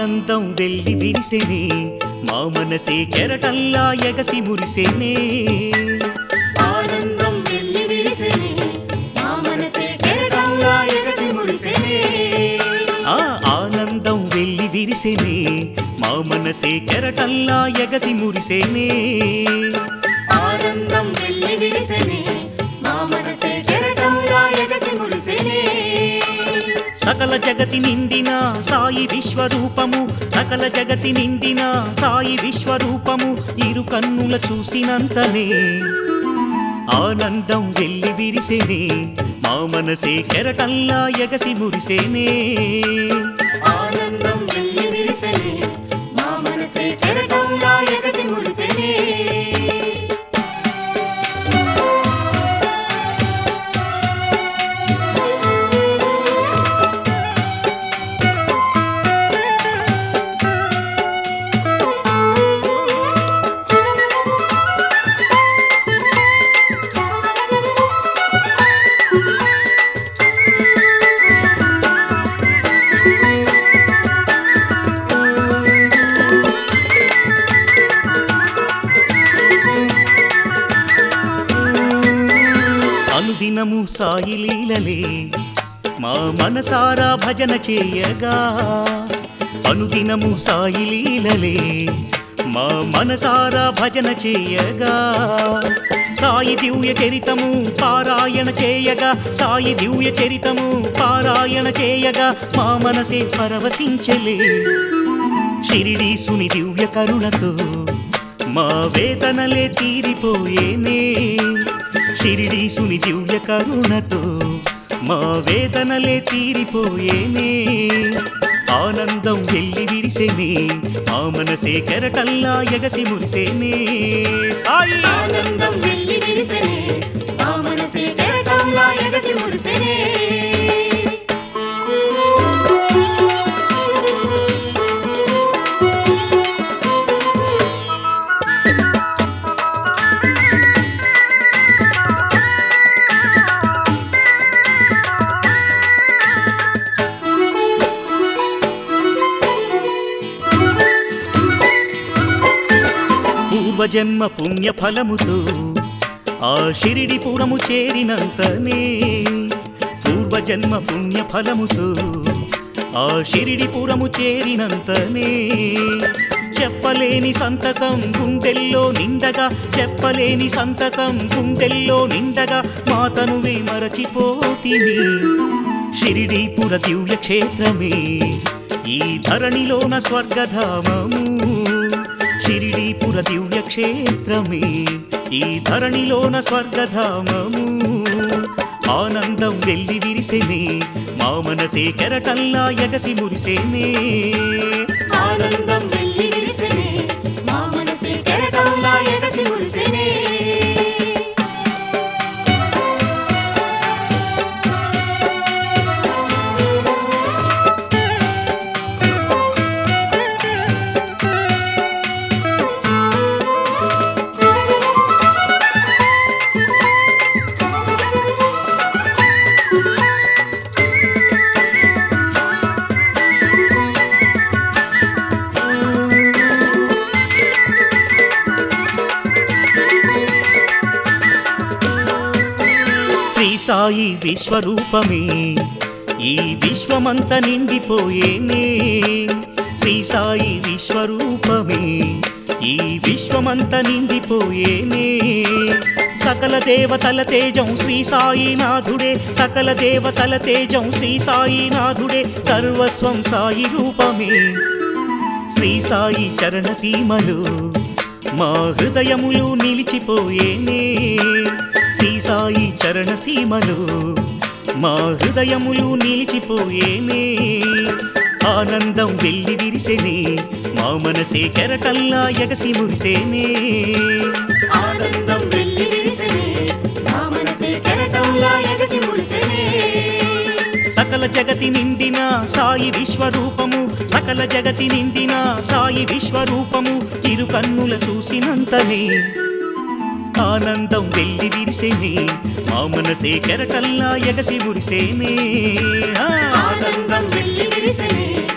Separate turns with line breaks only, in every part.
ఆనందం వెళ్ళి విరిసెనే మా మనసే కెరటల్లా ఎగసి మురిసెనే
ఆనందం వెళ్ళి విరిసెనే మా మనసే కెరటంలా ఎగసి మురిసెనే
ఆ ఆనందం వెళ్ళి విరిసెనే మా మనసే కెరటల్లా ఎగసి మురిసెనే
ఆనందం వెళ్ళి విరిసెనే మా మనసే కెరటంలా ఎగసి మురిసెనే
సకల జగతి నిండిన సాయి విశ్వరూపము సకల జగతి నిండిన సాయి విశ్వరూపము ఇరు కన్నుల చూసినంతనే ఆనందం వెళ్ళి విరిసెనే మా మనసే కెరటల్లా ఎగసి మురిసెనే
ఆనందం వెళ్ళి విరిసెనే మా మనసే కెరటంలా ఎగసి మురిసెనే
అనుదినము సాయి లీలలే మా మనసారా భజన చేయగా అనుదినము సాయి లీలలే మా మనసారా భజన చేయగా సాయి దివ్య చరితము పారాయణ చేయగా సాయి దివ్య చరితము పారాయణ చేయగా మా మనసే పరవశించలే షిరిడీసుని దివ్య కరుణతో మా వేదనలే తీరిపోయేనే షిరిడీసుని దివ్య కరుణతో మా వేదనలే తీరిపోయేనే ఆనందం వెళ్ళి విరిసేనే మా మనసే కెరటల్లా ఎగసి మురిసేనే సాయి
ఆనందం వెళ్ళి విరిసెనే మా మనసే కెరటంలా ఎగసి మురిసెనే
పూర్వజన్మ పుణ్య ఫలముతో ఆ షిరిడి పురము చేరినంతనే పూర్వజన్మ పుణ్య ఫలముతో ఆ షిరిడి పురము చేరినంతనే చెప్పలేని సంతసం గుండెల్లో నిండగా చెప్పలేని సంతసం గుండెల్లో నిండగా మాతనువే మరచిపోతిని షిరిడీపుర దివ్య క్షేత్రమే ఈ ధరణిలోన స్వర్గధామము షిరిడీపుర దివ్య క్షేత్రమే ఈ ధరణిలోన స్వర్గధామము ఆనందం వెళ్ళి విరిసెనే మా మనసే కెరటల్లా ఎగసి మురిసేనే
ఆనందం వెళ్ళి విరిసెనే మా మనసే కెరటంలా ఎగసి మురిసెనే
శ్రీ సాయి విశ్వరూపమే ఈ విశ్వమంత నిండిపోయేనే శ్రీ సాయి విశ్వరూపమే ఈ విశ్వమంత నిండిపోయేనే సకల దేవతల తేజం శ్రీ సాయినాథుడే సకల దేవతల తేజం శ్రీ సాయినాథుడే సర్వస్వం సాయి రూపమే శ్రీ సాయి చరణ సీమలు మా హృదయములు నిలిచిపోయేనే శ్రీ సాయి చరణ సీమలు మా హృదయములు నిలిచిపోయేనే ఆనందం వెళ్ళి విరిసెనే మా మనసే కెరటల్లా ఎగసి మురిసేనే
ఆనందం వెళ్ళి విరిసెనే మా మనసే కెరటంలా ఎగసి మురిసెనే
సకల జగతి నిండిన సాయి విశ్వరూపము సకల జగతి నిండిన సాయి విశ్వరూపము ఇరు కన్నుల చూసినంతనే ఆనందం వెళ్ళి విరిసేనే మా మనసే కెరటల్లా ఎగసి మురిసేనే ఆ.
ఆనందం వెళ్ళి విరిసెనే మా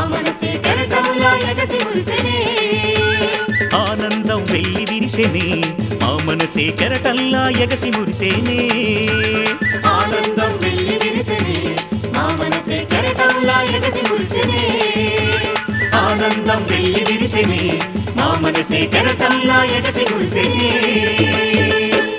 మనసే కెరటంలా ఎగసి మురిసెనే
ఆనందం వెళ్ళి విరిసెనే మా మనసే కెరటల్లా ఎగసి మురిసేనే
ఆనందం వెళ్ళి విరిసెనే మా మనసే కెరటంలా ఎగసి మురిసెనే
ఆనందం వెళ్ళి విరిసెనే మా మనసే కెరటల్లా ఎగసి మురిసేనే